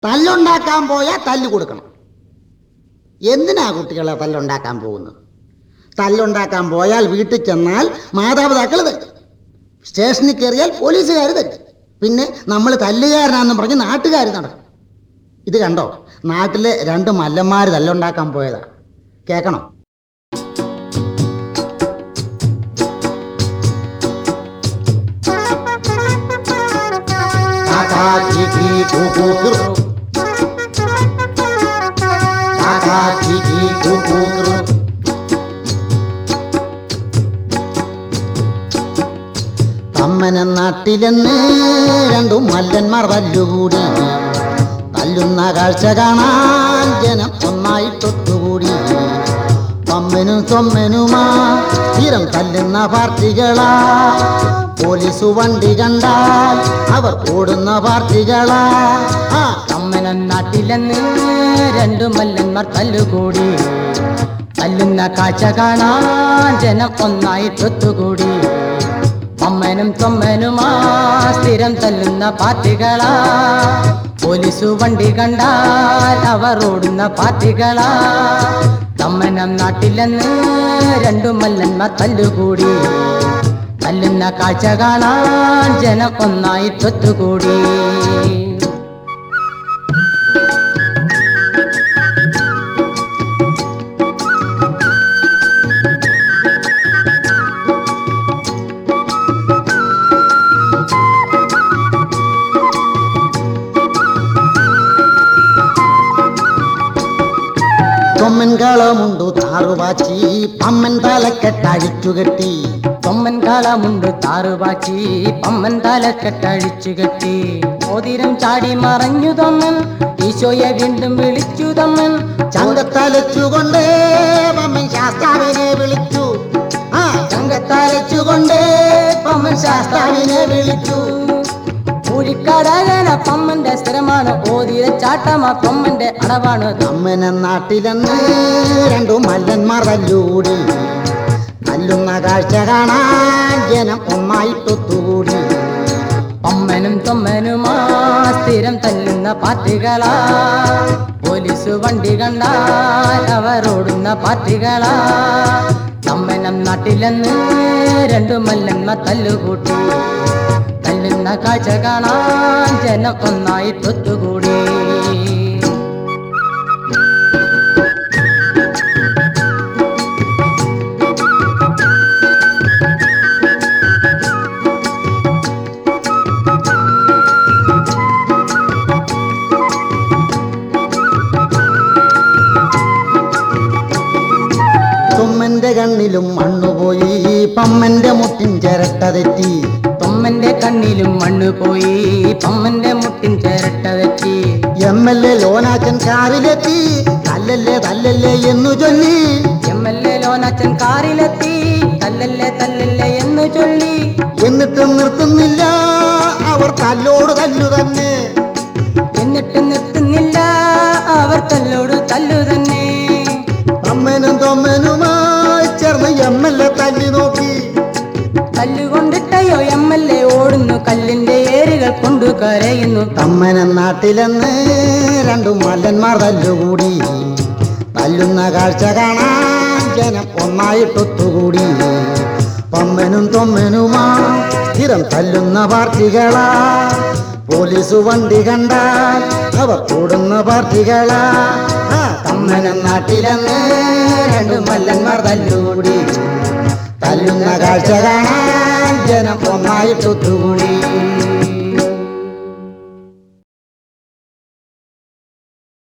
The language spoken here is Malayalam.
തല്ലുണ്ടാക്കാൻ പോയാൽ തല്ല് കൊടുക്കണം എന്തിനാ കുട്ടികളെ തല്ലുണ്ടാക്കാൻ പോകുന്നത് തല്ലുണ്ടാക്കാൻ പോയാൽ വീട്ടിൽ ചെന്നാൽ മാതാപിതാക്കൾ തെറ്റും സ്റ്റേഷനിൽ കയറിയാൽ പോലീസുകാർ തെറ്റും പിന്നെ നമ്മൾ തല്ലുകാരനാന്ന് പറഞ്ഞ് നാട്ടുകാർ നടക്കും ഇത് കണ്ടോ നാട്ടിലെ രണ്ട് മല്ലന്മാർ തല്ലുണ്ടാക്കാൻ പോയതാ കേൾക്കണം കാക്കാ കീ കീ കൂ കൂ കിറു. കാക്കാ കീ കീ കൂ കൂ കിറു. തമ്മന നാട്ടിലെന്ന് രണ്ടു മല്ലന്മാർ തല്ലുകൂടി തല്ലുന്ന കാഴ്ച കാണാൻ ജനം ഒന്നായിട്ടൊത്തുകൂടി തമ്മനും തൊമ്മനുമാ സ്ഥിരം തല്ലുന്ന പാർട്ടികളാ പോലീസ് വണ്ടി കണ്ടാൽ അവർ ഓടുന്ന പാർട്ടികളാ ആ കമ്മനം നാട്ടിലെന്ന് രണ്ടു മല്ലന്മാർ തല്ലുകൂടി തല്ലുന്ന കാഴ്ച കാണാൻ ജനം ഒന്നായിട്ടൊത്തുകൂടി അമ്മനും തൊമ്മനുമാ സ്ഥിരം തല്ലുന്ന പാർട്ടികളാ പോലീസു വണ്ടി കണ്ടാൽ അവർ ഓടുന്ന പാർട്ടികളാ തമ്മനം നാട്ടിലെന്ന് രണ്ടു മല്ലന്മാർ തല്ലുകൂടി തല്ലുന്ന കാഴ്ച കാണാൻ ജനം ഒന്നായിട്ടൊത്തുകൂടി തൊമ്മൻ കളമുണ്ടു താറുവാച്ചി പമ്മൻ തലക്കെട്ടഴിച്ചു കെട്ടി തൊമ്മൻ കാളമുണ്ട് താറുവാച്ചി പമ്മൻ തലക്കെട്ടഴിച്ചു കെട്ടി മോതിരം ചാടി മറഞ്ഞു തൊമ്മൻ ഈശോയെ വീണ്ടും വിളിച്ചു തൊമ്മൻ ചങ്കത്തലച്ചുകൊണ്ട് പമ്മൻ ശാസ്താവിനെ വിളിച്ചു ആ ചങ്കത്തലച്ചുകൊണ്ട് പമ്മൻ ശാസ്താവിനെ വിളിച്ചു പൂഴിക്കാടകന പമ്മന്റെ സ്ഥിരമാണ് ഓതിര ചാട്ടമാ പമ്മന്റെ അടവാണ് തമ്മന നാട്ടിലെന്ന് രണ്ടു മല്ലന്മാർ തല്ലൂടി തല്ലുന്ന കാഴ്ച കാണാൻ ജനം ഒന്നായിട്ടൊത്തുകൂടി പമ്മനും തൊമ്മനുമാ സ്ഥിരം തല്ലുന്ന പാർട്ടികളാ പോലീസ് വണ്ടി കണ്ടാൽ അവരോടുന്ന പാർട്ടികളാ തമ്മനം നാട്ടിലെന്ന് രണ്ടു മല്ലന്മ തല്ലുകൂട്ടി തല്ലുന്ന കാഴ്ച കാണാൻ ജനം ഒന്നായിട്ടൊത്തുകൂടി തൊമ്മന്റെ കണ്ണിലും മണ്ണുപോയി പമ്മന്റെ മുട്ടിൻ ചിരട്ട തെറ്റി തൊമ്മന്റെ കണ്ണിലും മണ്ണ് പോയി പമ്മന്റെ മുട്ടിൻ ചിരട്ട തെറ്റി എം എൽ എ ലോനാച്ചൻ കാറിലെത്തി തല്ലല്ലേ തല്ലല്ലേ എന്നു ചൊല്ലി എം എൽ എ ലോനച്ചൻ കാറിലെത്തി തല്ലല്ലേ തല്ലല്ലേ എന്ന് ചൊല്ലി എന്നിട്ടും നിർത്തുന്നില്ല അവർ തല്ലോട് തല്ലു തന്നെ എന്നിട്ട് നിർത്തുന്നില്ല അവർ തല്ലോട് തല്ലു തന്നെ അമ്മനും തൊമ്മനുമായി ചേർന്ന് എം എൽ എ തല്ലി നോക്കി തല്ലുകൊണ്ടിട്ടയോ എം എൽ എ ഓടുന്നു കല്ലിന്റെ ഏരുകൾ കൊണ്ടു കരയുന്നു തമ്മനം നാട്ടിലെന്ന് രണ്ടു മല്ലന്മാർ തല്ലുകൂടി തല്ലുന്ന കാഴ്ച കാണാൻ ജനം ഒന്നായിട്ടൊത്തുകൂടി പമ്മനും തൊമ്മനുമാ സ്ഥിരം തല്ലുന്ന പാർട്ടികളാ പോലീസ് വണ്ടി കണ്ടാൽ അവർ കൂടുന്ന പാർട്ടികളാ ആ തമ്മനം നാട്ടിലെന്ന് രണ്ടു മല്ലന്മാർ തല്ലുകൂടി തല്ലുന്ന കാഴ്ച കാണാൻ ജനം ഒന്നായിട്ടൊത്തുകൂടി